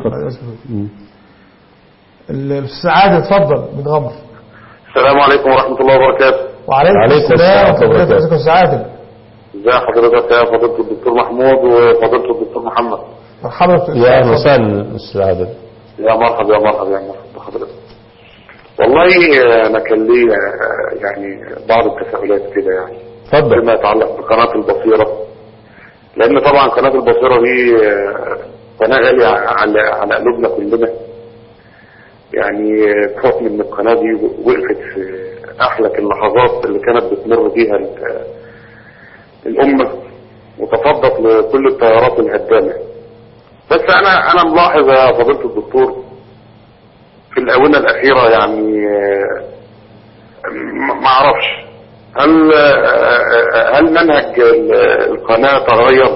مم. السعادة اتفضل من غمر السلام عليكم ورحمة الله وبركاته وعليكم عليكم السلام السلام ورحمة الله وبركاته. وبركاته سعادة ازي حضرتك يا فضيلة الدكتور محمود وفضيلة الدكتور محمد مرحبا يا أهلا وسهلا أستاذ عادل يا مرحبا يا مرحبا يا مرحبا بحضرتك والله انا كان لي آه، يعني بعض التساؤلات كده يعني اتفضل فيما يتعلق بقناة البصيرة لان طبعا قناة البصيرة دي آه، قناة غالية على على قلوبنا كلنا يعني آه، بحكم ان القناة دي وقفت في احلك اللحظات اللي كانت بتمر بيها ال- الامة وتفضت لكل التيارات الهدامة بس انا انا ملاحظ يا فضيلة الدكتور في الاونة الاخيرة يعني آه، ما ما اعرفش هل آه، هل منهج ال- القناة تغير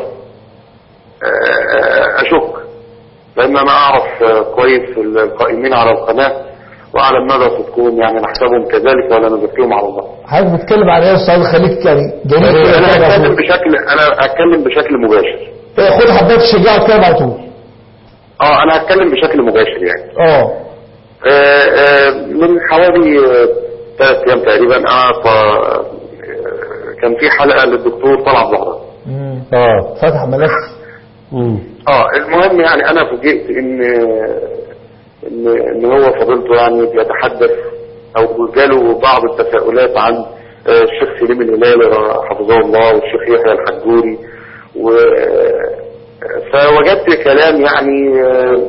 آه، اشك لان انا اعرف آه، كويس القائمين على القناة واعلم ماذا صدقهم يعني نحسبهم كذلك ولا نزكيهم على الله حضرتك بتتكلم عن ايه يا استاذ خليك يعني جميل كده انا كده على هتكلم طول. بشكل انا هتكلم بشكل مباشر إيه، خد حبات الشجاعة كده على طول اه انا هتكلم بشكل مباشر يعني اه آه، آه، من حوالي آه، ثلاث ايام تقريبا انا ف- آه، كان في حلقه للدكتور طلعت زهره مم. اه فتح ملف مم. اه المهم يعني انا فوجئت ان ان ان هو فضيلته يعني بيتحدث او جاله بعض التساؤلات عن آه، الشيخ سليم الهلالي حفظه الله والشيخ يحيى الحجوري و فوجدت كلام يعني آه،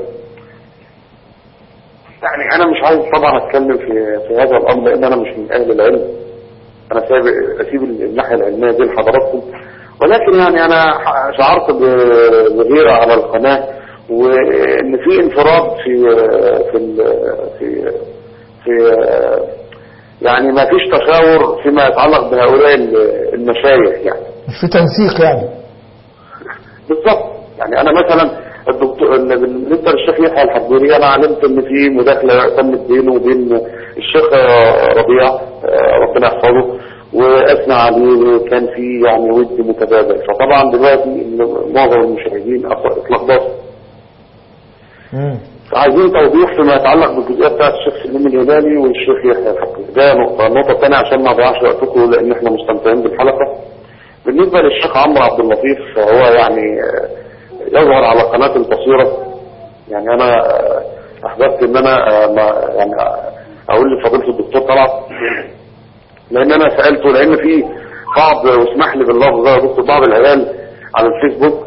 يعني انا مش عايز طبعا اتكلم في في هذا الامر لان انا مش من اهل العلم انا سايب اسيب الناحيه العلميه دي لحضراتكم ولكن يعني انا ح- شعرت ب- بغيره على القناه وان في انفراد في في ال- في في يعني ما فيش تشاور فيما يتعلق بهؤلاء ال- المشايخ يعني مش في تنسيق يعني بالظبط يعني انا مثلا الدكتور بالنسبه للشيخ يحيى الحجوري انا علمت ان في مداخله تمت بينه وبين الشيخ آه، ربيع آه، ربنا يحفظه واثنى عليه كان في يعني ود متبادل فطبعا دلوقتي معظم المشاهدين أص- اتلخبطوا مم. عايزين توضيح فيما يتعلق بالجزئيه بتاعت الشيخ سليم الهلالي والشيخ يحيى الحجوري ده نقطه النقطه الثانيه عشان ما اضيعش وقتكم لان احنا مستمتعين بالحلقه بالنسبه للشيخ عمرو عبد اللطيف فهو يعني آه، يظهر على قناه البصيره يعني انا آه، احببت ان انا آه، ما يعني آه، اقول لفضيله الدكتور طلعت لان انا سالته لان في بعض واسمح لي باللفظ ده يا دكتور بعض العيال على الفيسبوك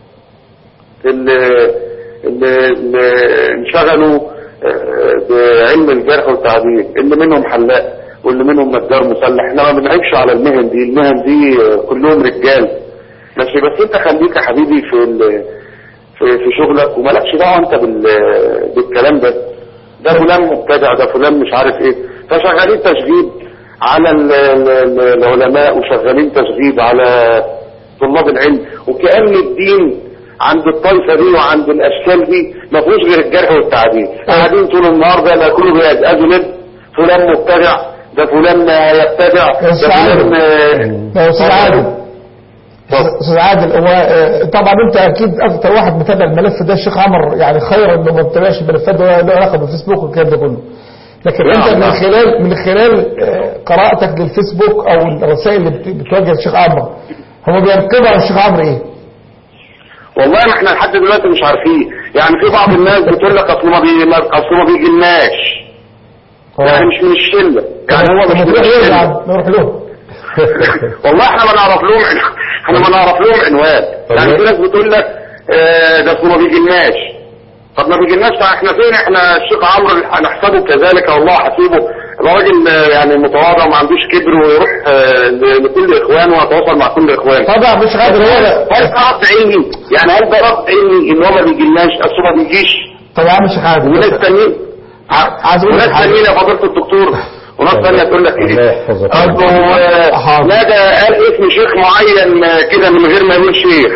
اللي اللي اللي انشغلوا آه، بعلم الجرح والتعديل اللي منهم حلاق واللي منهم نجار مسلح احنا ما بنعيبش على المهن دي المهن دي آه، كلهم رجال ماشي بس انت خليك يا حبيبي في ال- في في شغلك ومالكش دعوه انت بال- بالكلام ده ده فلان مبتدع ده فلان مش عارف ايه فشغالين تشغيل على ال- ال- ال- العلماء وشغالين تشغيل على طلاب العلم وكأن الدين عند الطائفة دي وعند الأشكال دي ما فيهوش غير الجرح والتعديل قاعدين طول النهار ده لا كله بيأزأزوا لب فلان مبتدع ده فلان يبتدع ده بس فلان عادل. يا استاذ عادل استاذ عادل هو آه، طبعا انت اكيد اكتر واحد متابع الملف ده الشيخ عمر يعني خير انه ما بتابعش الملفات ده ولا له علاقه بالفيسبوك والكلام ده كله لكن نعم، انت من نعم. خلال من خلال آه، قراءتك للفيسبوك او الرسائل اللي بت- بتواجه الشيخ عمرو هم بينقبوا عن الشيخ عمرو ايه؟ والله ما احنا لحد دلوقتي مش عارفين يعني في بعض الناس بتقول لك اصل ما بي اصل ما بيجيلناش يعني مش من الشله يعني هو مش طب من نروح له يا الشله عم نروح له والله احنا ما نعرف لهم عن- احنا ما نعرف لهم عنوان يعني في ناس بتقول لك اه، ده اصل ما بيجيلناش طب ما بيجيلناش طب احنا فين احنا الشيخ عمرو هنحسبه كذلك والله حسيبه ده راجل اه، يعني متواضع وما عندوش كبر ويروح اه، ل- لكل اخوانه ويتواصل مع كل اخوانه طبعا مش قادر هو هل ده رد علمي يعني هل ده رد علمي ان هو ما بيجيلناش اصل ما بيجيش طب يا عم الشيخ عادل وناس تانيين عايز اقول وناس لك حاجة. تانيين يا فضيله الدكتور وناس تانية تقول لك الله ايه يحفظك. اصله آه، حاضر. لا ده قال اسم شيخ معين آه، كده من غير ما يقول شيخ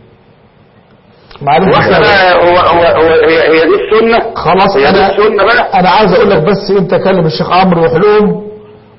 معلش واحنا بقى هو هو هو هي, هي دي السنه خلاص هي دي انا السنه بقى انا عايز اقول لك بس انت كلم الشيخ عمرو وحلوم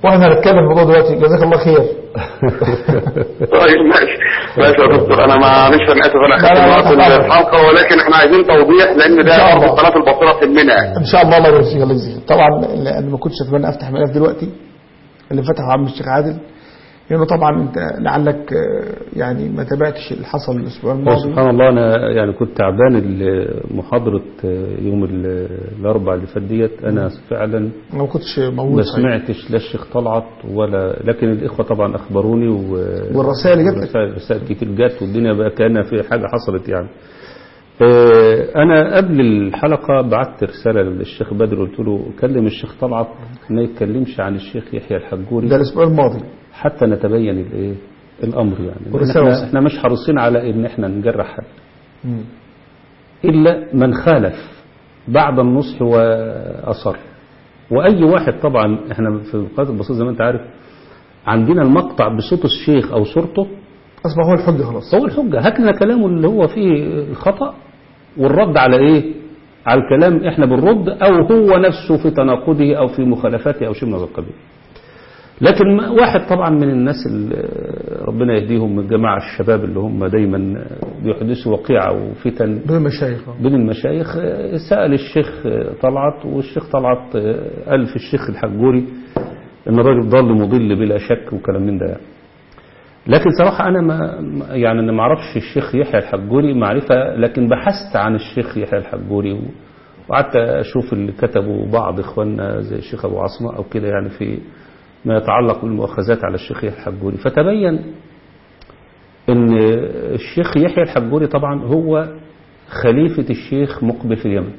واحنا هنتكلم في الموضوع دلوقتي جزاك الله خير طيب ماشي ماشي يا دكتور انا معلش انا اسف انا لا، لا، لا، اخدت لا. معاكم الحلقه ولكن احنا عايزين توضيح لان إن ده شاء برضه الله. قناه البصيره تهمنا يعني ان شاء الله الله يجزيك الله يجزيك طبعا انا ما كنتش اتمنى افتح ملف دلوقتي اللي فتحه عم الشيخ عادل لانه طبعا انت لعلك آه، يعني ما تابعتش اللي حصل الاسبوع هو الماضي سبحان الله انا يعني كنت تعبان ال- محاضرة يوم ال- الاربعاء اللي فات ديت انا فعلا أنا ما كنتش ما موجود صحيح. سمعتش لا الشيخ طلعت ولا لكن الاخوه طبعا اخبروني و والرسائل اللي جات لك؟ رسائل رسائل كتير جت والدنيا بقى كان في حاجه حصلت يعني آه، انا قبل الحلقه بعت رساله للشيخ بدر قلت له كلم الشيخ طلعت ما يتكلمش عن الشيخ يحيى الحجوري ده الاسبوع الماضي حتى نتبين الايه الامر يعني لأن ورسالة احنا, احنا مش حريصين على ان احنا نجرح حد مم. إلا من خالف بعد النصح وأصر وأي واحد طبعا احنا في القناة البسيط زي ما انت عارف عندنا المقطع بصوت الشيخ أو صورته اصبح هو الحجه خلاص هو الحجة هات لنا كلامه اللي هو فيه الخطأ والرد على إيه على الكلام احنا بنرد أو هو نفسه في تناقضه أو في مخالفته أو شيء من هذا القبيل لكن ما- واحد طبعا من الناس اللي ربنا يهديهم من جماعة الشباب اللي هم دايما بيحدثوا وقيعة وفتن بين المشايخ آه. بين المشايخ آه، سأل الشيخ آه، طلعت والشيخ طلعت آه، قال في الشيخ الحجوري ان الراجل ضال مضل بلا شك وكلام من ده يعني. لكن صراحة أنا ما ما- يعني أنا ما أعرفش الشيخ يحيى الحجوري معرفة لكن بحثت عن الشيخ يحيى الحجوري و- وقعدت أشوف اللي كتبوا بعض إخواننا زي الشيخ أبو عاصمة أو كده يعني في ما يتعلق بالمؤاخذات على الشيخ يحيى الحجوري فتبين ان الشيخ يحيى الحجوري طبعا هو خليفة الشيخ مقبل في اليمن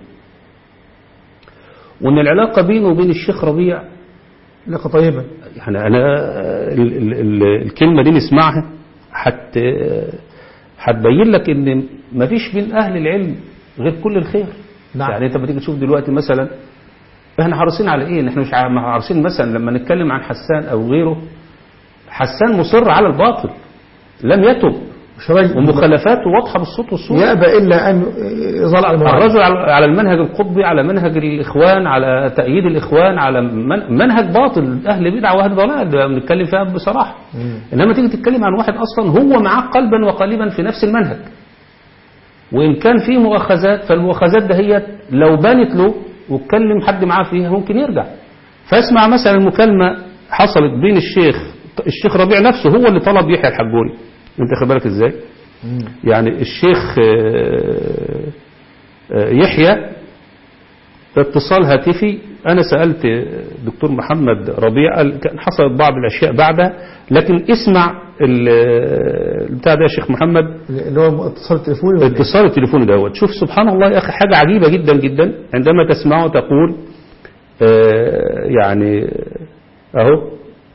وان العلاقة بينه وبين الشيخ ربيع علاقه طيبه يعني انا ال ال ال الكلمة دي نسمعها حت هتبين لك ان مفيش بين اهل العلم غير كل الخير نعم. يعني انت بتيجي تشوف دلوقتي مثلا احنا حريصين على ايه احنا مش ع- حريصين مثلا لما نتكلم عن حسان او غيره حسان مصر على الباطل لم يتب مش راجل ومخالفاته واضحة بالصوت والصورة يأبى إلا أن يظل على المنهج الرجل على على المنهج القطبي على منهج الإخوان على تأييد الإخوان على من- منهج باطل أهل بدعة وأهل ضلال ده بنتكلم فيها بصراحة إنما تيجي تتكلم عن واحد أصلا هو معاه قلبا وقالبا في نفس المنهج وإن كان في مؤاخذات فالمؤاخذات دهيت لو بانت له واتكلم حد معاه فيها ممكن يرجع فاسمع مثلا المكالمة حصلت بين الشيخ الشيخ ربيع نفسه هو اللي طلب يحيى الحجوري انت خد بالك ازاي يعني الشيخ آه، آه، يحيى اتصال هاتفي انا سالت دكتور محمد ربيع قال كان حصلت بعض الاشياء بعدها لكن اسمع ال- بتاع ده يا شيخ محمد اللي هو الاتصال التليفوني ولا إيه؟ اتصال التليفون دوت شوف سبحان الله يا اخي حاجه عجيبه جدا جدا عندما تسمعه تقول آه، يعني اهو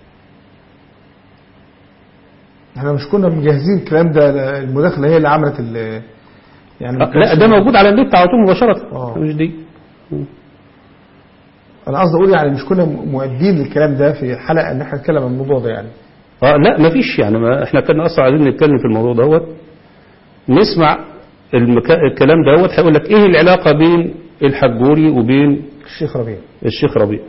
احنا مش كنا مجهزين الكلام ده المداخلة هي اللي عملت ال يعني ما لا كانش- ده موجود على النت على طول مباشره آه. مش دي انا قصدي اقول يعني مش كنا مؤدين للكلام ده في حلقة ان احنا نتكلم عن الموضوع ده يعني اه لا مفيش يعني ما احنا كنا اصلا عايزين نتكلم في الموضوع دوت نسمع المكا... الكلام دوت هيقول لك ايه العلاقه بين الحجوري وبين الشيخ ربيع الشيخ ربيع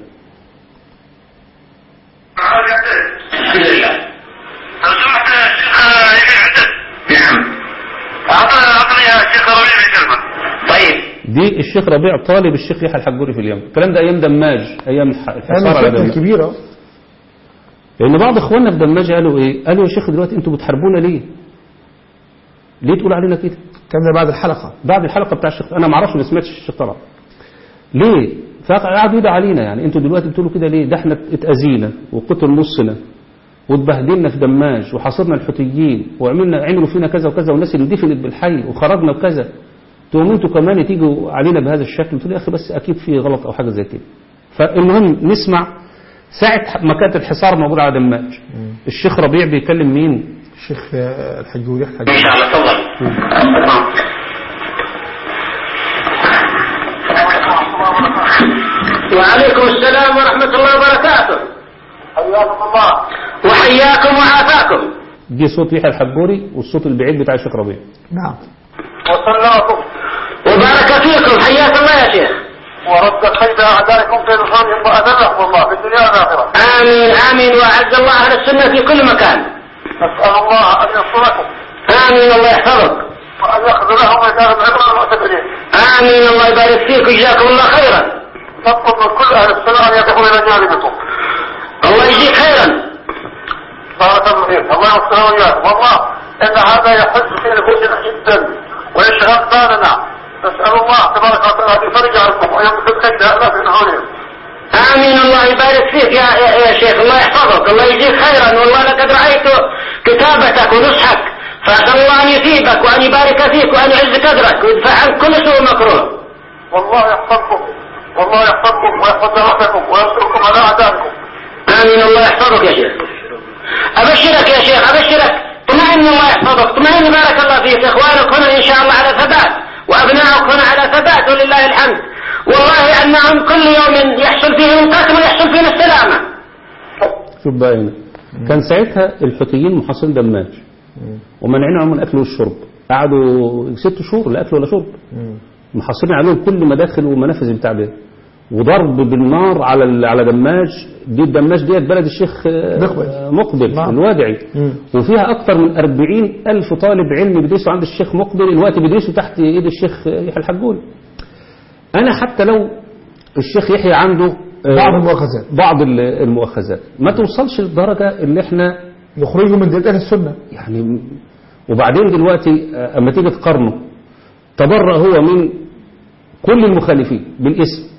الحمد لله لو سمحت يا شيخ يحيى عدد نعم أعطنا أعطني يا شيخ ربيع كلمة طيب دي الشيخ ربيع طالب الشيخ يحيى الحجوري في اليمن الكلام ده ايام دماج ايام الح- الحصار انا على الفتنة دماج الكبيرة لان بعض اخواننا في دماج قالوا ايه قالوا يا شيخ دلوقتي انتوا بتحاربونا ليه ليه تقول علينا كده الكلام ده بعد الحلقة بعد الحلقه بتاع الشيخ انا ما اعرفش ما سمعتش الشيخ طلع ليه فقعدوا يدعوا علينا يعني انتوا دلوقتي بتقولوا كده ليه ده احنا اتاذينا وقتل نصنا واتبهدلنا في دماج وحاصرنا الحوثيين وعملنا عملوا فينا كذا وكذا والناس اللي دفنت بالحي وخرجنا وكذا تقوموا انتوا كمان تيجوا علينا بهذا الشكل تقول يا اخي بس اكيد في غلط او حاجه زي كده فالمهم نسمع ساعة ما كانت الحصار موجود على دماج الشيخ ربيع بيكلم مين الشيخ آه، الحجوري إن الحجوري شاء الله تفضل وعليكم السلام ورحمة الله وبركاته حياكم الله وحياكم وعافاكم دي صوت يحيى الحجوري والصوت البعيد بتاع الشيخ ربيع نعم وصلناكم وبارك فيكم حياك الله يا شيخ ورد كيد أعدائكم في نصرهم وأذلهم الله في الدنيا والآخرة آمين آمين وأعز الله أهل السنة في كل مكان نسأل الله أن ينصركم آمين الله يحفظك وأن يخذلهم ويجعلهم عبرا معتبرين آمين الله يبارك فيك وجزاكم الله خيرا نطلب من كل أهل السنة أن يقفوا إلى جانبكم الله يجزيك خيرا بارك الله فيك الله يغفر وإياكم والله إن هذا يحز في نفوسنا جدا ويشغل بالنا نسأل الله تبارك وتعالى أن يفرج عنكم ويمسك كيد ألاف من حولهم آمين الله يبارك فيك يا, يا, يا شيخ الله يحفظك الله يجزيك خيرا والله لقد رأيت كتابتك ونصحك فأسأل الله أن يثيبك وأن يبارك فيك وأن يعز قدرك ويدفع عنك كل سوء مكروه والله يحفظكم والله يحفظكم ويحفظ دعوتكم وينصركم على أعدائكم آمين الله يحفظك يا شيخ أبشرك يا شيخ أبشرك طمئن الله يحفظك طمئن بارك الله فيك إخوانك هنا إن شاء الله على ثبات وأبنائك هنا على ثبات ولله الحمد والله أنهم كل يوم يحصل فيهم قتل ويحصل فينا السلامة شوف بقى هنا كان ساعتها الحوثيين محاصرين دماج ومانعين عنهم الاكل والشرب قعدوا ست شهور لا اكل ولا شرب محاصرين عليهم كل مداخل ومنافذ بتاع ده وضرب بالنار على ال- على دماج دي الدماج ديت بلد الشيخ آه، مقبل. مقبل نعم. الوادعي مم. وفيها اكثر من 40 الف طالب علم بيدرسوا عند الشيخ مقبل الوقت بيدرسوا تحت ايد الشيخ يحيى الحجول انا حتى لو الشيخ يحيى عنده آه، بعض المؤاخذات بعض ال- المؤاخذات ما توصلش للدرجة اللي احنا يخرجوا من ديانة أهل السنة يعني وبعدين دلوقتي آه، اما تيجي تقارنه تبرأ هو من كل المخالفين بالاسم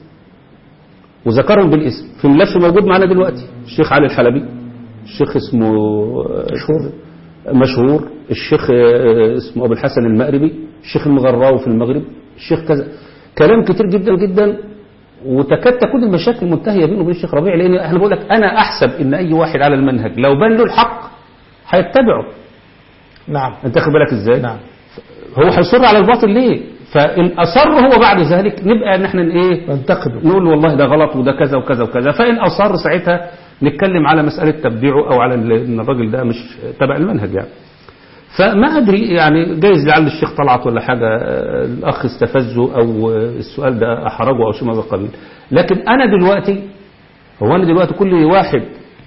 وذكرهم بالاسم في الملف موجود معانا دلوقتي الشيخ علي الحلبي الشيخ اسمه مشهور مشهور الشيخ آه، اسمه ابو الحسن المأربي الشيخ المغراوي في المغرب الشيخ كذا كلام كتير جدا جدا وتكاد تكون المشاكل منتهيه بينه وبين الشيخ ربيع لان احنا بقول لك انا احسب ان اي واحد على المنهج لو بان له الحق هيتبعه نعم انت واخد بالك ازاي نعم هو هيصر على الباطل ليه فان اصر هو بعد ذلك نبقى ان احنا ايه ننتقده نقول والله ده غلط وده كذا وكذا وكذا فان اصر ساعتها نتكلم على مساله تبديعه او على ال- ان الراجل ده مش تبع المنهج يعني فما ادري يعني جايز لعل الشيخ طلعت ولا حاجه آه، الاخ استفزه او آه، السؤال ده احرجه او شيء من هذا القبيل لكن انا دلوقتي هو انا دلوقتي كل واحد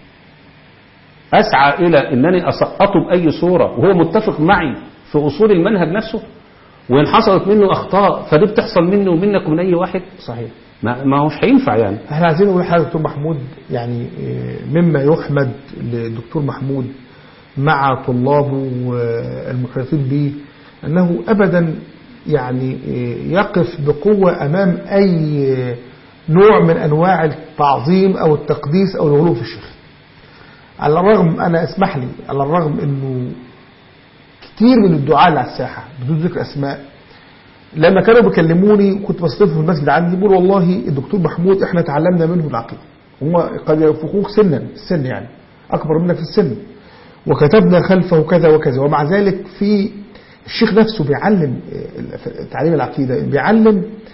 اسعى الى انني اسقطه باي صوره وهو متفق معي في اصول المنهج نفسه وان حصلت منه اخطاء فدي بتحصل مني ومنك ومن اي واحد صحيح ما, ما هوش هينفع يعني احنا عايزين نقول حاجه دكتور محمود يعني آه، مما يحمد للدكتور محمود مع طلابه والمحيطين به انه ابدا يعني آه، يقف بقوه امام اي آه، نوع من انواع التعظيم او التقديس او الغلو في الشيخ على الرغم انا اسمح لي على الرغم انه كتير من الدعاة اللي على الساحه بدون ذكر اسماء لما كانوا بيكلموني كنت بستضيف في المسجد عندي بقول والله الدكتور محمود احنا تعلمنا منه العقيده هم قد يفوقوك سنا السن يعني اكبر منك في السن وكتبنا خلفه كذا وكذا ومع ذلك في الشيخ نفسه بيعلم اه، في تعليم العقيده بيعلم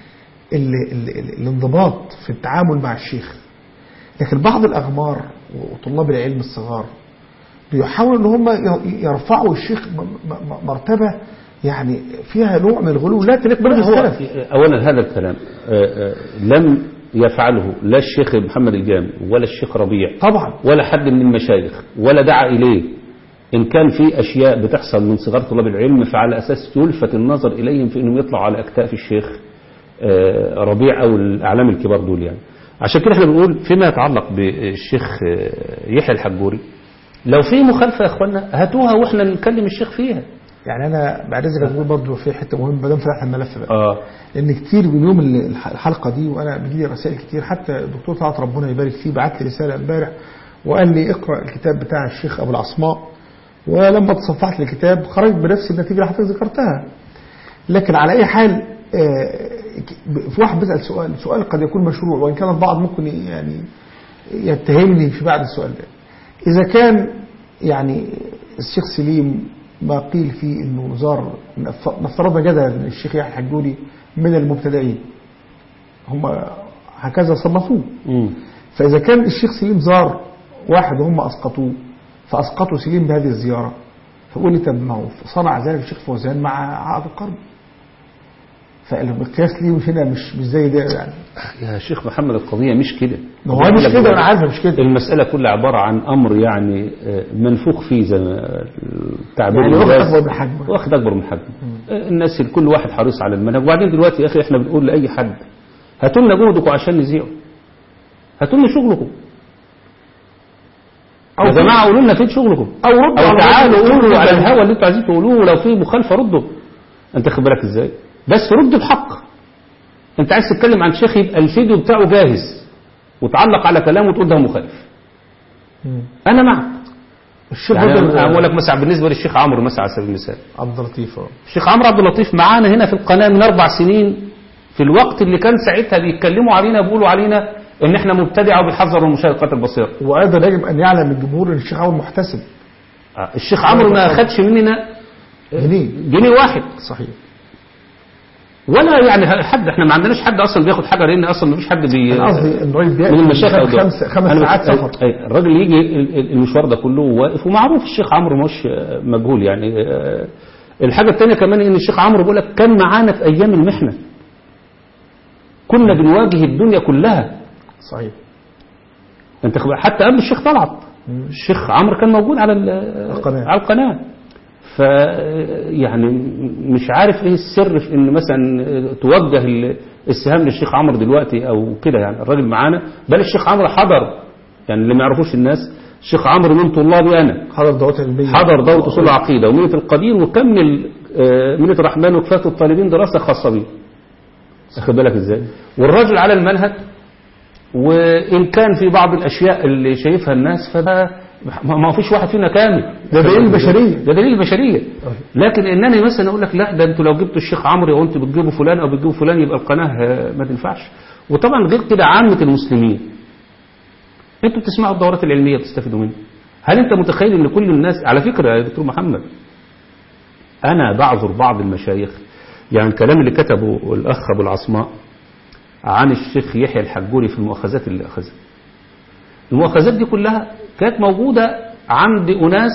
ال ال ال الانضباط في التعامل مع الشيخ لكن بعض الاغمار وطلاب العلم الصغار بيحاولوا ان هم ي- يرفعوا الشيخ م- م- مرتبه يعني فيها نوع من الغلو لا تليق بنا هو السلف اولا هذا الكلام آه، آه، لم يفعله لا الشيخ محمد الجامع ولا الشيخ ربيع طبعا ولا حد من المشايخ ولا دعا إليه إن كان في أشياء بتحصل من صغار طلاب العلم فعلى أساس يلفت النظر إليهم في أنهم يطلعوا على أكتاف الشيخ آه، ربيع أو الأعلام الكبار دول يعني عشان كده احنا بنقول فيما يتعلق بالشيخ آه، يحيى الحجوري لو في مخالفة يا اخوانا هاتوها واحنا نكلم الشيخ فيها يعني انا بعد اذنك اقول برضه في حته مهمه ما دام فتحنا الملف بقى اه لان كتير من يوم ال- الح- الحلقه دي وانا بيجي لي رسائل كتير حتى الدكتور طلعت ربنا يبارك فيه بعت لي رساله امبارح وقال لي اقرا الكتاب بتاع الشيخ ابو العصماء ولما تصفحت الكتاب خرجت بنفس النتيجه اللي حضرتك ذكرتها لكن على اي حال آه، ك- في واحد بيسال سؤال سؤال قد يكون مشروع وان كان البعض ممكن يعني يتهمني في بعد السؤال ده اذا كان يعني الشيخ سليم ما قيل فيه انه زار نف- نفترض جدلا ان الشيخ يحيى الحجوري من المبتدئين هم هكذا صنفوه مم. فاذا كان الشيخ سليم زار واحد وهم اسقطوه فاسقطوا سليم بهذه الزياره فقول لي طب ما هو صنع ذلك الشيخ فوزان مع عقد القرن فالمقياس ليه مش هنا مش مش زي ده يعني يا شيخ محمد القضية مش كده ما هو مش كده انا عارف مش كده المسألة كلها عبارة عن أمر يعني آه، منفوخ فيه زي ما التعبير يعني واخد المجاز. أكبر من حجمه. واخد أكبر من حجمه آه، الناس كل واحد حريص على المنهج وبعدين دلوقتي يا أخي إحنا بنقول لأي حد هاتوا لنا جهدكم عشان نذيعه هاتوا لنا شغلكم يا جماعة قولوا لنا فين شغلكم او رد أو على تعالوا الرد. قولوا على الهوا اللي انتوا عايزين تقولوه لو في مخالفة ردوا أنت خد بالك إزاي بس رد بحق أنت عايز تتكلم عن شيخ يبقى الفيديو بتاعه جاهز وتعلق على كلامه وتقول ده مخالف مم. أنا معك الشيخ يعني بدر- أنا أقول لك مثلا بالنسبة للشيخ عمرو مثلا على سبيل المثال عبد اللطيف اه الشيخ عمرو عبد اللطيف معانا هنا في القناة من أربع سنين في الوقت اللي كان ساعتها بيتكلموا علينا بيقولوا علينا إن إحنا مبتدعة وبيحذروا من مشاهدات البصيرة وايضا يجب ان يعلم الجمهور ان الشيخ عمرو محتسب آه، الشيخ عمرو ما أخدش مننا جنيه جنيه واحد صحيح ولا يعني حد احنا ما عندناش حد اصلا بياخد حاجه لان اصلا ما فيش حد بي انا قصدي ان الراجل بيأتي من المشايخ أو دول. خمس خمس أنا ساعات بس- سفر أي- الراجل يجي ال- ال- المشوار ده كله واقف ومعروف الشيخ عمرو مش آه، مجهول يعني آه، الحاجه الثانيه كمان ان الشيخ عمرو بيقول لك كان معانا في ايام المحنه كنا بنواجه الدنيا كلها صحيح انت خب- حتى قبل الشيخ طلعت الشيخ عمرو كان موجود على ال- القناة. على القناه ف يعني مش عارف ايه السر في ان مثلا توجه ال- السهام للشيخ عمرو دلوقتي او كده يعني الراجل معانا بل الشيخ عمرو حضر يعني اللي ما يعرفوش الناس الشيخ عمرو من طلابي انا حضر دورات علميه حضر دورة أصول العقيدة ومنة القدير وكمل آه، منة الرحمن وكفاية الطالبين دراسة خاصة بيه واخد بالك ازاي والراجل على المنهج وإن كان في بعض الأشياء اللي شايفها الناس فده ما ما فيش واحد فينا كامل ده دليل البشرية. ده دليل البشرية لكن إنني مثلا أقول لك لا ده أنتوا لو جبتوا الشيخ عمرو أو أنتوا بتجيبوا فلان أو بتجيبوا فلان يبقى القناة آه، ما تنفعش وطبعا غير كده عامة المسلمين انتوا بتسمعوا الدورات العلمية بتستفيدوا منها هل انت متخيل ان كل الناس على فكرة يا دكتور محمد انا بعذر بعض المشايخ يعني الكلام اللي كتبه الاخ ابو العصماء عن الشيخ يحيى الحجوري في المؤاخذات اللي اخذها المؤاخذات دي كلها كانت موجودة عند اناس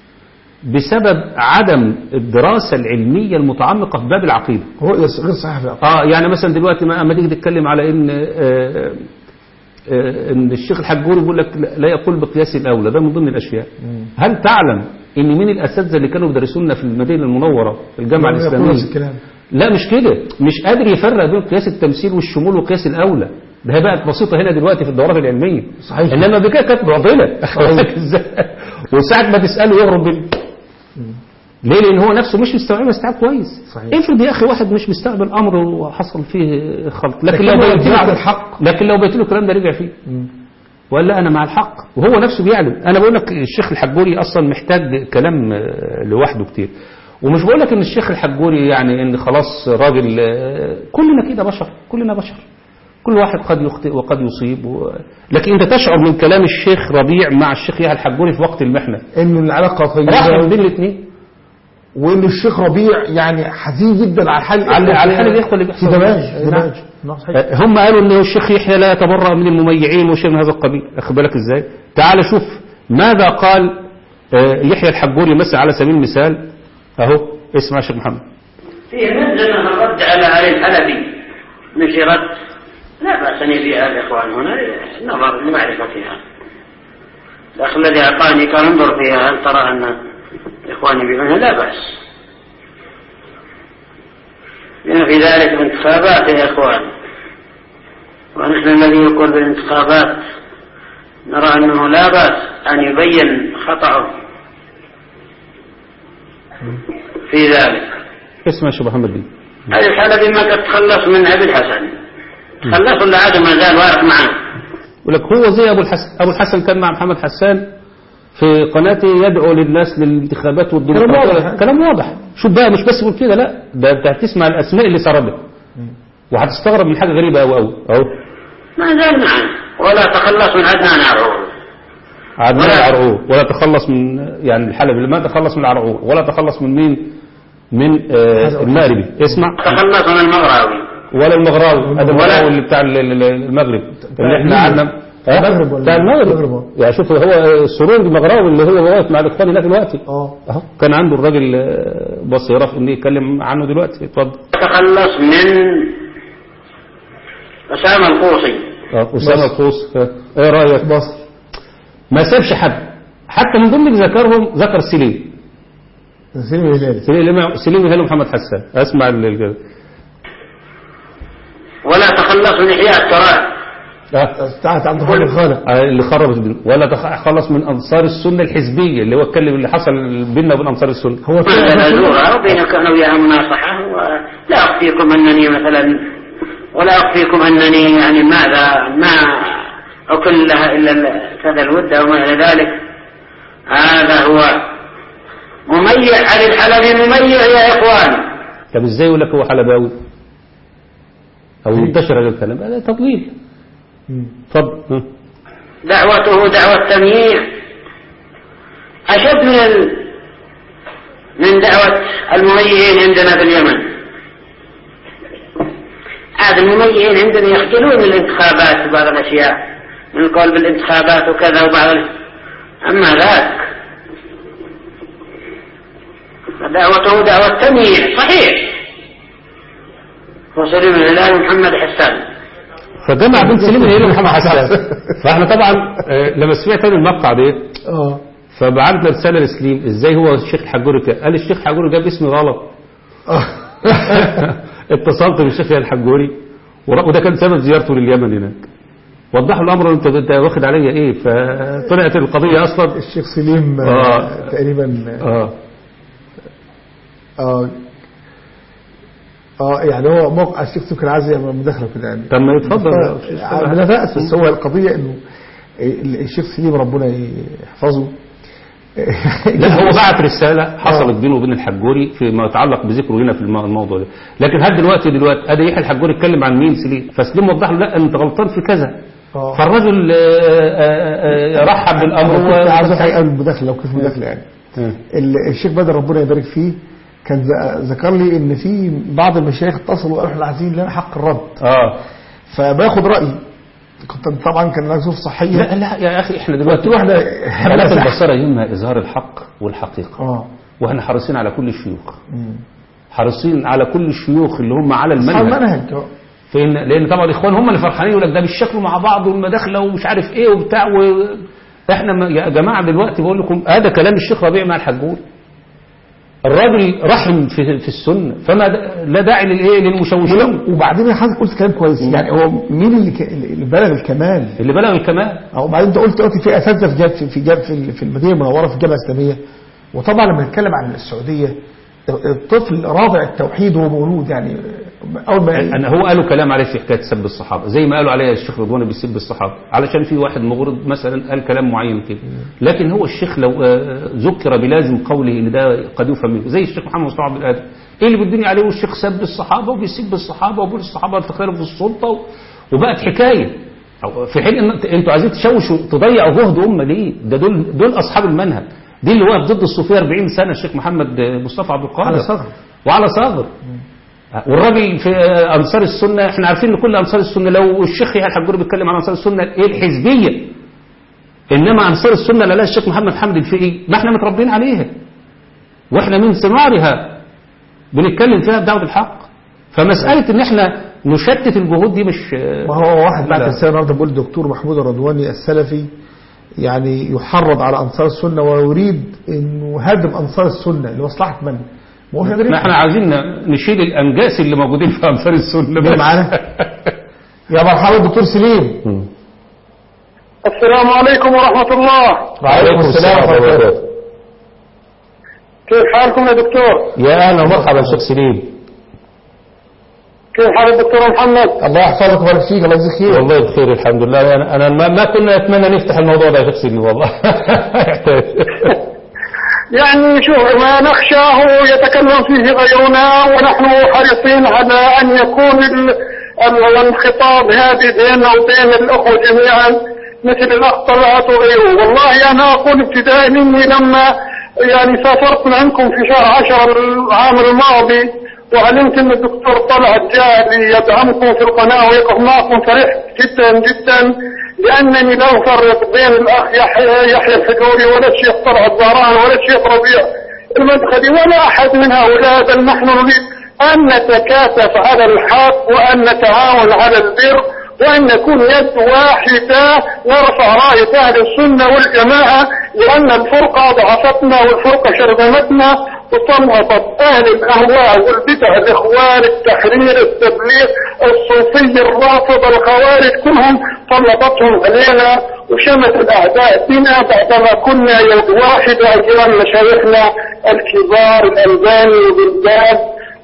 بسبب عدم الدراسة العلمية المتعمقة في باب العقيدة هو غير صحيح فعلا. اه يعني مثلا دلوقتي ما اما تيجي تتكلم على ان آه آه ان الشيخ الحجوري بيقول لك لا يقول بقياس الاولى ده من ضمن الاشياء هل تعلم ان من الاساتذه اللي كانوا بيدرسوا لنا في المدينه المنوره في الجامعه يقول نفس الاسلاميه الكلام لا مش كده مش قادر يفرق بين قياس التمثيل والشمول وقياس الاولى ده هي بقت بسيطه هنا دلوقتي في الدورات العلميه صحيح. انما قبل كده كانت معضله ازاي وساعه ما تساله يهرب بال ليه لان هو نفسه مش مستوعب استيعاب كويس صحيح. افرض يا اخي واحد مش مستوعب الامر وحصل فيه خلط لكن لكن لو هو بيت يدعي له الحق. لكن لو بيت له الكلام ده رجع فيه ولا انا مع الحق وهو نفسه بيعلم انا بقول لك الشيخ الحجوري اصلا محتاج كلام آه، لوحده كتير ومش بقول لك ان الشيخ الحجوري يعني ان خلاص راجل آه، كلنا كده بشر كلنا بشر كل واحد قد يخطئ وقد يصيب و... لكن انت تشعر من كلام الشيخ ربيع مع الشيخ يحيى الحجوري في وقت المحنه انه العلاقه طيبه راح بين الاثنين وان الشيخ ربيع يعني حزين جدا على حال على على الحال الاخوه اللي في بيحصل دماج نعم. دماج نعم صحيح. هم قالوا ان الشيخ يحيى لا يتبرأ من المميعين وشيء من هذا القبيل اخد بالك ازاي تعال شوف ماذا قال آه، يحيى الحجوري مثلا على سبيل المثال اهو اسمع يا شيخ محمد في نزل الرد على علي الحلبي نشرت لا بأس أن يبيع الإخوان هنا نظر لمعرفتها الأخ الذي أعطاني قال انظر فيها هل ترى أن الإخوان يبيعونها لا بأس لأن في ذلك الانتخابات يا إخوان ونحن الذي يقول بالانتخابات نرى أنه لا بأس أن يبين خطأه في ذلك اسمع يا شيخ محمد دي هذه الحلبي ما قد تخلص من أبي الحسن تخلص ولا عاد ما زال واقف معاه يقول لك هو زي ابو الحسن ابو الحسن كان مع محمد حسان في قناته يدعو للناس للانتخابات والديمقراطيه كلام واضح. كلام واضح شوف بقى مش بس يقول كده لا ده انت هتسمع الاسماء اللي سردت وهتستغرب من حاجه غريبه قوي قوي اهو ما زال معاه ولا تخلص من عدنان عرعور عدنان ولا- العرعور ولا تخلص من يعني الحلبي ما تخلص من العرعور ولا تخلص من مين من آه المغربي اسمع تخلص من المغراوي ولا المغراوي هذا ولا- المغراوي اللي بتاع ال- ال- المغرب اللي احنا قعدنا ها؟ المغرب ولا بتاع المغرب المغرب. يعني شوف هو السرور المغراوي اللي هو واقف مع الاخوان هناك دلوقتي اه اهو كان عنده الراجل آه، بصيره في انه يتكلم عنه دلوقتي اتفضل تخلص من أسامة القوصي اه اسامه القوس آه، ايه رايك مصر ما سابش حد حتى من ضمن اللي ذكرهم ذكر سليم سليم الهلالي سليم سليم هلال محمد حسان اسمع ال- ال- ولا تخلص من إحياء التراث آه. بتاعت عبد الحليم خالق آه، اللي خرب الدين ولا تخ- خلص من انصار السنه الحزبيه اللي هو اتكلم اللي حصل بيننا وبين انصار السنه هو ما طلع نزورها وبينك أنا وياها مناصحة ولا أخفيكم أنني مثلا ولا أخفيكم أنني يعني ماذا ما أكل لها إلا ال- كذا الود أو ما إلى ذلك هذا هو مميع علي الحلبي مميع يا إخوان طب ازاي يقول لك هو حلباوي او منتشر هذا الكلام هذا تضليل اتفضل ها. دعوته دعوة تمييع أشد من ال... من دعوة المميعين عندنا في اليمن عاد المميعين عندنا يخجلون من الانتخابات وبعض الأشياء من القول بالانتخابات وكذا وبعض ال... أما ذاك فدعوته دعوة تمييع صحيح وسليم الهلال محمد حسان فجمع بين سليم الهلال ومحمد حسان فاحنا طبعا آه، لما سمعت انا المقطع ده اه فبعتنا رساله لسليم ازاي هو الشيخ الحجوري كده قال الشيخ الحجوري جاب اسمي غلط اه اتصلت بالشيخ الحجوري ور- وده كان سبب زيارته لليمن هناك وضحوا الامر انت انت واخد عليا ايه فطلعت القضيه اصلا الشيخ سليم آه، آه. تقريبا اه اه اه يعني هو موقع الشيخ سليم كان عايز يعمل مداخله كده يعني طب ما يتفضل ف- لا بأس بس هو القضية انه الشيخ سليم ربنا يحفظه لا هو بعت رسالة حصلت بينه وبين الحجوري فيما يتعلق بذكره هنا في الم- الموضوع ده لكن هل دلوقتي دلوقتي ادي يحيى الحجوري اتكلم عن مين سليم فسليم وضح له لا انت غلطان في كذا آه. فالرجل آه، آه، آه، رحب بالامر انا كنت عايز و... الحقيقه المداخله لو كيف مداخله يعني آه. ال- الشيخ بدر ربنا يبارك فيه كان ذ- ذكر لي ان في بعض المشايخ اتصلوا وقالوا احنا عايزين لنا حق الرد اه فباخد رايي كنت طبعا كان لها ظروف صحيه لا لا يا اخي احنا قلت دلوقتي له احنا حالات البصره يهمها اظهار الحق والحقيقه اه واحنا حريصين على كل الشيوخ حريصين على كل الشيوخ اللي هم على اصحاب المنهج المنهج آه. فإن لأن طبعا الإخوان هم اللي فرحانين يقول لك ده بيشكلوا مع بعض والمداخلة ومش عارف إيه وبتاع و... إحنا ما... يا جماعة دلوقتي بقول لكم هذا كلام الشيخ ربيع مع الحجول الراجل رحم في, في السنة فما د... لا داعي للإيه للمشوشين وبعدين حضرتك قلت كلام كويس يعني هو مين اللي ك- اللي بلغ الكمال اللي بلغ الكمال او بعدين انت قلت دلوقتي في اساتذه في جاب في جاب في في المدينه المنوره في الجامعه الاسلاميه وطبعا لما نتكلم عن السعوديه الطفل رابع التوحيد وهو مولود يعني اول ما أنا هو قالوا كلام عليه في حكاية سب الصحابة زي ما قالوا عليه الشيخ رضوان بيسب الصحابة علشان في واحد مغرض مثلا قال كلام معين كده لكن هو الشيخ لو آه، ذكر بلازم قوله ان ده قد يفهم منه زي الشيخ محمد مصطفى عبد القادر ايه اللي بالدنيا عليه والشيخ سب الصحابة وبيسب الصحابة وبيقول الصحابة تخالف في السلطة و- وبقت حكاية أو في حين ان أنت- انتوا عايزين تشوشوا تضيعوا جهد امه ليه؟ ده دول دول اصحاب المنهج دي اللي واقف ضد الصوفيه 40 سنه الشيخ محمد مصطفى عبد القادر على صغر. وعلى صغر والراجل في انصار السنه احنا عارفين ان كل انصار السنه لو الشيخ يحيى الحجوري بيتكلم عن انصار السنه ايه الحزبيه انما انصار السنه لا لا الشيخ محمد حمد الفقي ما احنا متربيين عليها واحنا من ثمارها بنتكلم فيها بدعوه الحق فمساله ان احنا نشتت الجهود دي مش ما هو واحد بعد لا. رسالة النهارده بيقول الدكتور محمود الرضواني السلفي يعني يحرض على انصار السنه ويريد انه هدم انصار السنه لمصلحه من؟ ما هوش قادرين ما احنا عايزين نشيل الانجاس اللي موجودين في انصار السنه جاي بس. معانا يا مرحبا دكتور سليم السلام عليكم ورحمة الله وعليكم السلام ورحمه الله وبركاته كيف حالكم يا دكتور يا اهلا ومرحبا شيخ سليم كيف حال الدكتور محمد الله يحفظك ويبارك فيك الله يجزيك خير والله بخير الحمد لله انا انا ما, ما كنا نتمنى نفتح الموضوع ده يا شيخ سليم والله يحتاج يعني شوف ما نخشاه يتكلم فيه غيرنا ونحن حريصين على أن يكون ال- ال- الخطاب هادي بيننا وبين الأخوة جميعا مثل الأخ طلعت وغيره والله أنا أقول ابتداء مني لما يعني سافرت من عندكم في شهر عشر العام الماضي وعلمت أن الدكتور طلعت جاء ليدعمكم في القناة ويقف معكم فرحت جدا جدا لأنني لا أفرق بين الأخ يحيى يحيى الحجوري ولا الشيخ طلعت الزهران ولا الشيخ ربيع المدخلي ولا أحد من هؤلاء بل نحن نريد أن نتكاتف على الحق وأن نتعاون على البر وأن نكون يد واحدة نرفع راية أهل السنة والجماعة لأن الفرقة ضعفتنا والفرقة شرذمتنا وطلبت أهل الأهواء والبدع الإخوان التحرير التبليغ الصوفي الرافض الخوارج كلهم طلبتهم علينا وشمت الأعداء بنا بعدما كنا يد واحدة أيام مشايخنا الكبار الألباني وبلدان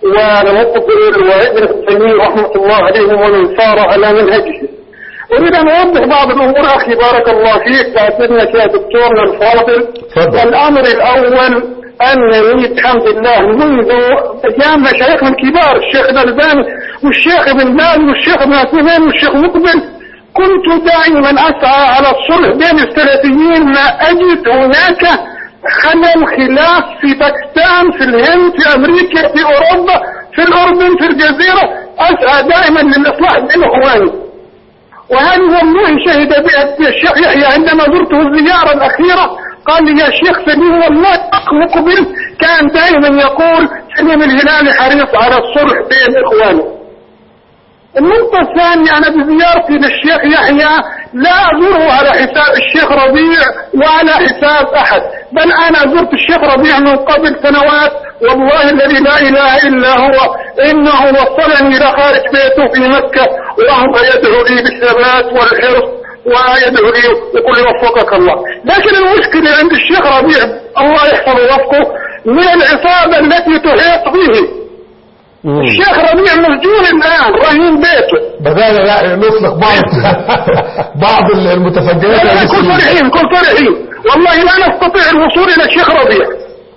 والمقبل وابن التيمين رحمة الله عليهم ومن سار على منهجه أريد أن أوضح بعض الأمور أخي بارك الله فيك بعد إذنك يا دكتورنا الفاضل تفضل. الأمر الأول أنني الحمد لله منذ أيام مشايخنا الكبار الشيخ الألباني والشيخ ابن باز والشيخ ابن عثيمين والشيخ مقبل كنت دائما أسعى على الصلح بين السلفيين ما أجد هناك خلل خلاف في باكستان في الهند في أمريكا في أوروبا في الأردن في الجزيرة أسعى دائما للإصلاح بين إخواني وهذه والله شهد بها الشيخ يحيى عندما زرته الزيارة الأخيرة قال لي يا شيخ سليم والله أخ مقبل كان دائما يقول سليم الهلالي حريص على الصلح بين إخوانه النقطة الثانية أنا بزيارتي للشيخ يحيى لا أزوره على حساب الشيخ ربيع وعلى حساب أحد بل أنا زرت الشيخ ربيع من قبل سنوات والله الذي لا إله إلا هو إنه وصلني إلى خارج بيته في مكة وهو يدعو لي بالثبات والحرص ويدعو لي يقول لي وفقك الله لكن المشكلة عند الشيخ ربيع الله يحفظ وفقه من العصابة التي تحيط به الشيخ ربيع مسجون الآن رهين بيته بدأنا لا نطلق بعض بعض المتفجرات لا لا كن صريحين كن صريحين والله لا نستطيع الوصول إلى الشيخ ربيع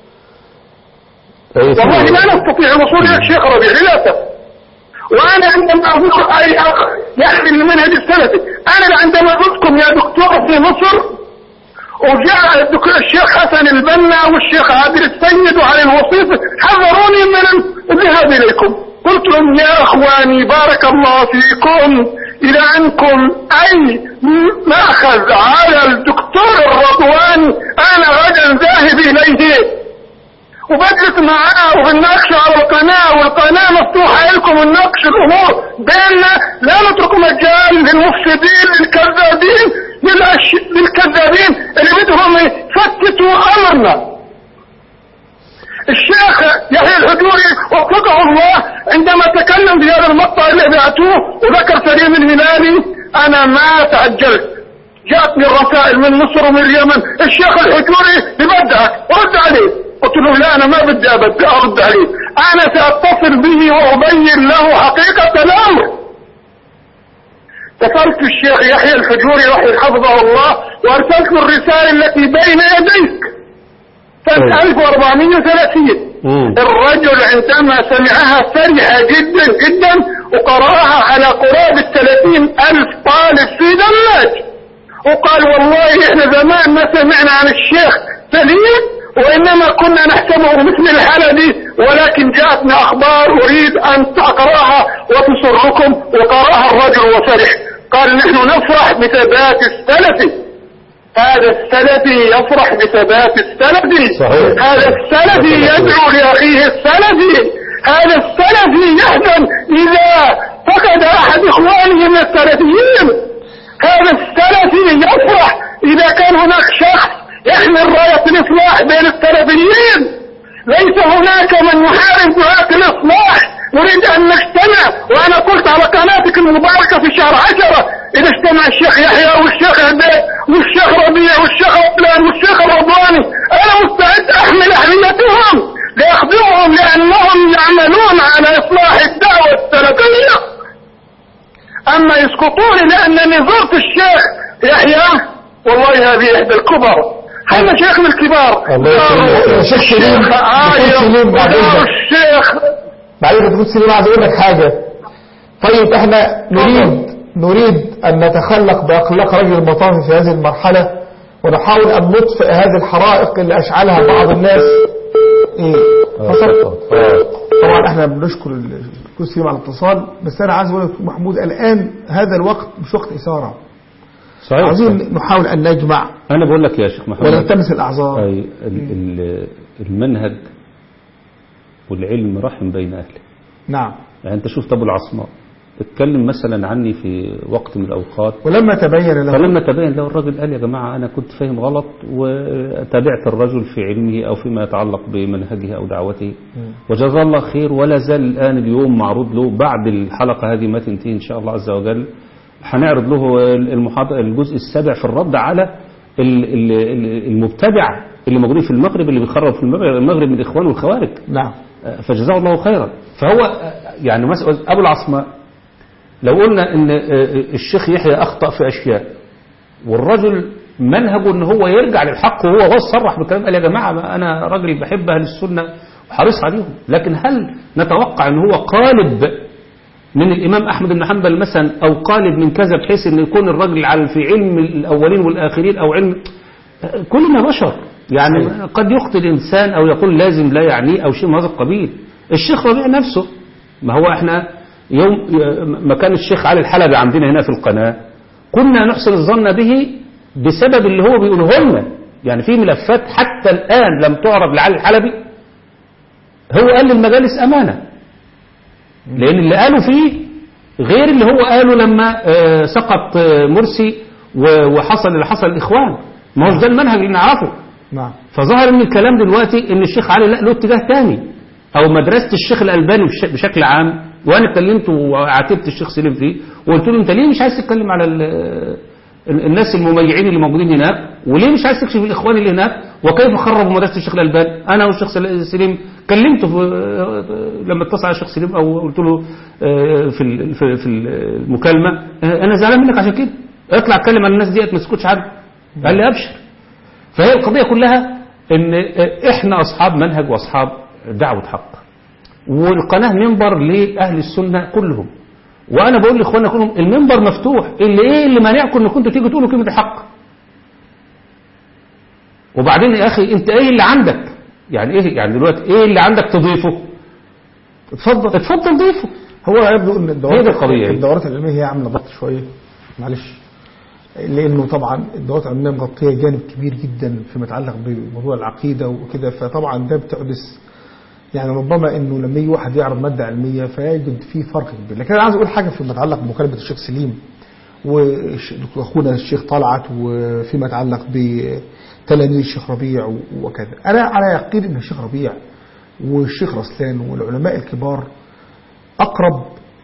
والله لا نستطيع الوصول إلى الشيخ ربيع للأسف وأنا عندما أقول أي أخ يحمل المنهج السلفي أنا عندما قلتكم يا دكتور في مصر وجاء الدكتور الشيخ حسن البنا والشيخ عادل السيد وعلي الوصيف حذروني من الذهاب إليكم قلت لهم يا أخواني بارك الله فيكم إلى أنكم أي مأخذ على الدكتور الرضواني أنا غدا ذاهب إليه وبجلس معاه وبنناقش على القناة والقناة مفتوحة لكم ونناقش الأمور بيننا لا نترك مجال للمفسدين للكذابين للأش... للكذابين اللي بدهم يفتتوا أمرنا الشيخ يحيى الحجوري وفقه الله عندما تكلم في هذا المقطع اللي بعتوه وذكر سليم الهلالي أنا ما تعجلت جاءتني الرسائل من مصر ومن اليمن الشيخ الحجوري ببدعك رد عليه قلت له لا انا ما بدي ابد ارد عليه انا ساتصل به وابين له حقيقة الامر اتصلت الشيخ يحيى الحجوري رحمه حفظه الله وارسلت له الرسالة التي بين يديك سنة 1430 الرجل عندما سمعها فرح جدا جدا وقرأها على قرابة 30 ألف طالب في دماج وقال والله احنا زمان ما سمعنا عن الشيخ سليم وإنما كنا نحسبه مثل الحلبي ولكن جاءتنا أخبار أريد أن أقرأها وتسركم وقرأها الرجل وفرح قال نحن نفرح بثبات السلفي هذا السلفي يفرح بثبات السلفي صحيح. هذا السلفي يدعو لأخيه السلفي هذا السلفي يحزن إذا فقد أحد إخوانه من السلفيين هذا السلفي يفرح إذا كان هناك شخص يحمل راية الإصلاح بين السلفيين ليس هناك من يحارب دعاة الإصلاح نريد أن نجتمع وأنا قلت على قناتك المباركة في شهر عشرة إذا اجتمع الشيخ يحيى والشيخ عبيد والشيخ ربيع والشيخ عبدان والشيخ الرضواني أنا مستعد أحمل أهليتهم لأخبرهم لأنهم يعملون على إصلاح الدعوة السلفية أما يسقطون لأنني زرت الشيخ يحيى والله هذه إحدى الكبر هذا شيخ من الكبار الله يسلمك. يا شيخ سليم الشيخ دكتور عايض سليم بعد ودار إذنك الشيخ بعدين يا دكتور سليم عايز اقول لك حاجة طيب احنا نريد نريد ان نتخلق باخلاق رجل المطاف في هذه المرحلة ونحاول ان نطفئ هذه الحرائق اللي اشعلها بعض الناس ايه فصل طبعا احنا بنشكر الدكتور سليم على الاتصال بس انا عايز اقول لك محمود الان هذا الوقت مش وقت اثارة صحيح. عايزين نحاول ان نجمع انا بقول لك يا شيخ محمد ونلتمس الاعذار أي ال- ال- المنهج والعلم رحم بين اهله نعم يعني انت شفت ابو العصماء اتكلم مثلا عني في وقت من الاوقات ولما تبين له فلما تبين له الرجل قال يا جماعة أنا كنت فاهم غلط وتابعت الرجل في علمه أو فيما يتعلق بمنهجه أو دعوته وجزاه الله خير ولا زال الآن اليوم معروض له بعد الحلقة هذه ما تنتهي إن شاء الله عز وجل هنعرض له المحاضرة الجزء السابع في الرد على ال- ال- ال- المبتدع اللي موجودين في المغرب اللي بيخرب في المغرب المغرب من الإخوان والخوارج نعم فجزاه الله خيرا فهو يعني مثلا أبو العصماء لو قلنا ان الشيخ يحيى اخطا في اشياء والرجل منهجه ان هو يرجع للحق وهو هو صرح بالكلام قال يا جماعه ما انا راجل بحب اهل السنه وحريص عليهم لكن هل نتوقع ان هو قالب من الامام احمد بن حنبل مثلا او قالب من كذا بحيث ان يكون الراجل على في علم الاولين والاخرين او علم كلنا بشر يعني قد يخطئ الانسان او يقول لازم لا يعنيه او شيء من هذا القبيل الشيخ ربيع نفسه ما هو احنا يوم ما كان الشيخ علي الحلبي عندنا هنا في القناة كنا نحسن الظن به بسبب اللي هو بيقوله لنا يعني في ملفات حتى الآن لم تعرض لعلي الحلبي هو قال للمجالس أمانة لأن اللي قالوا فيه غير اللي هو قاله لما آه، سقط آه، مرسي و- وحصل اللي حصل الإخوان ما هوش ده المنهج اللي نعرفه نعم فظهر من الكلام دلوقتي ان الشيخ علي لا له اتجاه تاني او مدرسه الشيخ الالباني بش- بشكل عام وانا اتكلمت وعاتبت الشيخ سليم فيه وقلت له انت ليه مش عايز تتكلم على ال- ال- الناس المميعين اللي موجودين هناك وليه مش عايز تكشف الاخوان اللي هناك وكيف خربوا مدرسه الشيخ الالباني انا والشيخ سل- سليم كلمته في لما اتصل على الشيخ سليم او قلت له آه، في ال- في في المكالمه آه، انا زعلان منك عشان كده اطلع اتكلم عن الناس ديت ما تسكتش عنها قال لي ابشر فهي القضية كلها ان احنا اصحاب منهج واصحاب دعوة حق والقناة منبر لأهل السنة كلهم وانا بقول لاخواننا كلهم المنبر مفتوح اللي ايه اللي مانعكم ان كنتوا تيجوا تقولوا كلمة الحق وبعدين يا اخي انت ايه اللي عندك يعني ايه يعني دلوقتي ايه اللي عندك تضيفه اتفضل اتفضل ضيفه هو يبدو ان الدورات هي دي القضية. الدورات العلميه هي عامله ضغط شويه معلش لانه طبعا الدورات العلميه مغطيه جانب كبير جدا فيما يتعلق بموضوع العقيده وكده فطبعا ده بتحدث يعني ربما انه لما يجي واحد يعرض ماده علميه فيجد فيه فرق كبير لكن انا عايز اقول حاجه فيما يتعلق بمكالمه الشيخ سليم واخونا الشيخ طلعت وفيما يتعلق بتلاميذ الشيخ ربيع وكذا انا على يقين ان الشيخ ربيع والشيخ رسلان والعلماء الكبار اقرب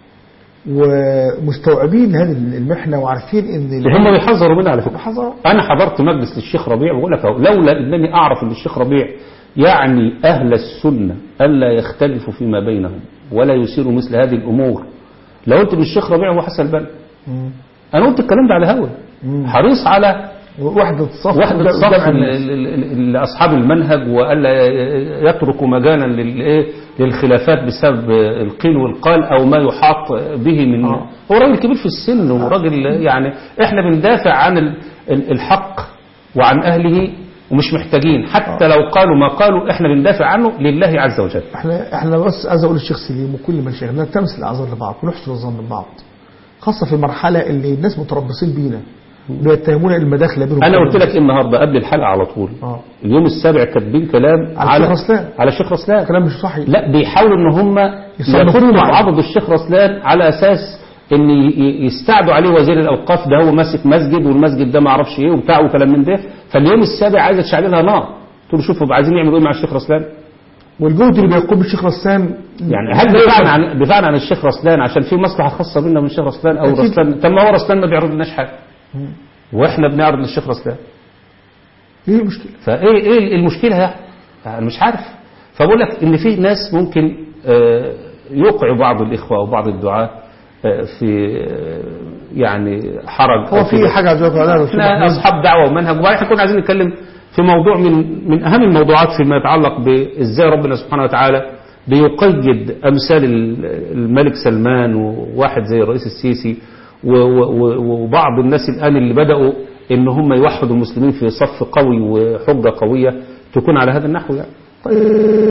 ومستوعبين هذه المحنه وعارفين ان وهم بيحذروا منها على فكرة حذر أنا حضرت مجلس للشيخ ربيع وبقول لك أهو، لولا أنني أعرف أن الشيخ ربيع يعني أهل السنة ألا يختلفوا فيما بينهم ولا يثيروا مثل هذه الأمور لو قلت للشيخ ربيع هو حسن البنا أنا قلت الكلام ده على هوا حريص على وحده الصف وحدة قدام- صف قدام ال- الناس. ال- ال- لأصحاب المنهج وألا يتركوا مجالا للإيه؟ للخلافات بسبب القيل والقال أو ما يحاط به من آه. هو راجل كبير في السن وراجل يعني إحنا بندافع عن ال- ال- الحق وعن أهله ومش محتاجين حتى لو قالوا ما قالوا إحنا بندافع عنه لله عز وجل احنا احنا بس عايز اقول للشيخ سليم وكل مشايخنا نلتمس الاعذار لبعض ونحسن الظن ببعض خاصه في المرحله اللي الناس متربصين بينا بيتهمونا المداخله بينهم أنا قلت لك إيه النهاردة قبل الحلقة على طول اه اليوم السابع كاتبين كلام على الشيخ رسلان. على الشيخ رسلان كلام مش صحيح لا بيحاولوا ان هم يصنفوه يكونوا معاه. عضد الشيخ رسلان على اساس ان ي- ي- يستعدوا عليه وزير الاوقاف ده هو ماسك مسجد والمسجد ده ما اعرفش ايه وبتاع وكلام من ده فاليوم السابع عايزه تشعل لها نار قلت له شوفوا عايزين يعملوا ايه مع الشيخ رسلان والجهد اللي بيقوم بالشيخ رسلان يعني هل دفاعا عن دفاعا عن الشيخ رسلان عشان في مصلحه خاصه بينا من الشيخ رسلان او أكيد. رسلان طب ما هو رسلان ما بيعرض لناش حاجه واحنا بنعرض للشيخ رسلان ايه المشكله فايه ايه المشكله يعني انا مش عارف فبقول لك ان في ناس ممكن آه، يوقع بعض الاخوه او بعض الدعاه آه، في آه، يعني حرج هو أو في حاجه عايز اقول عليها احنا اصحاب دعوه ومنهج وبعدين احنا كنا عايزين نتكلم في موضوع من من اهم الموضوعات فيما يتعلق بازاي ربنا سبحانه وتعالى بيقيد امثال ال- الملك سلمان وواحد زي الرئيس السيسي و- و- و- وبعض الناس الان اللي بداوا ان هم يوحدوا المسلمين في صف قوي وحجه قويه تكون على هذا النحو يعني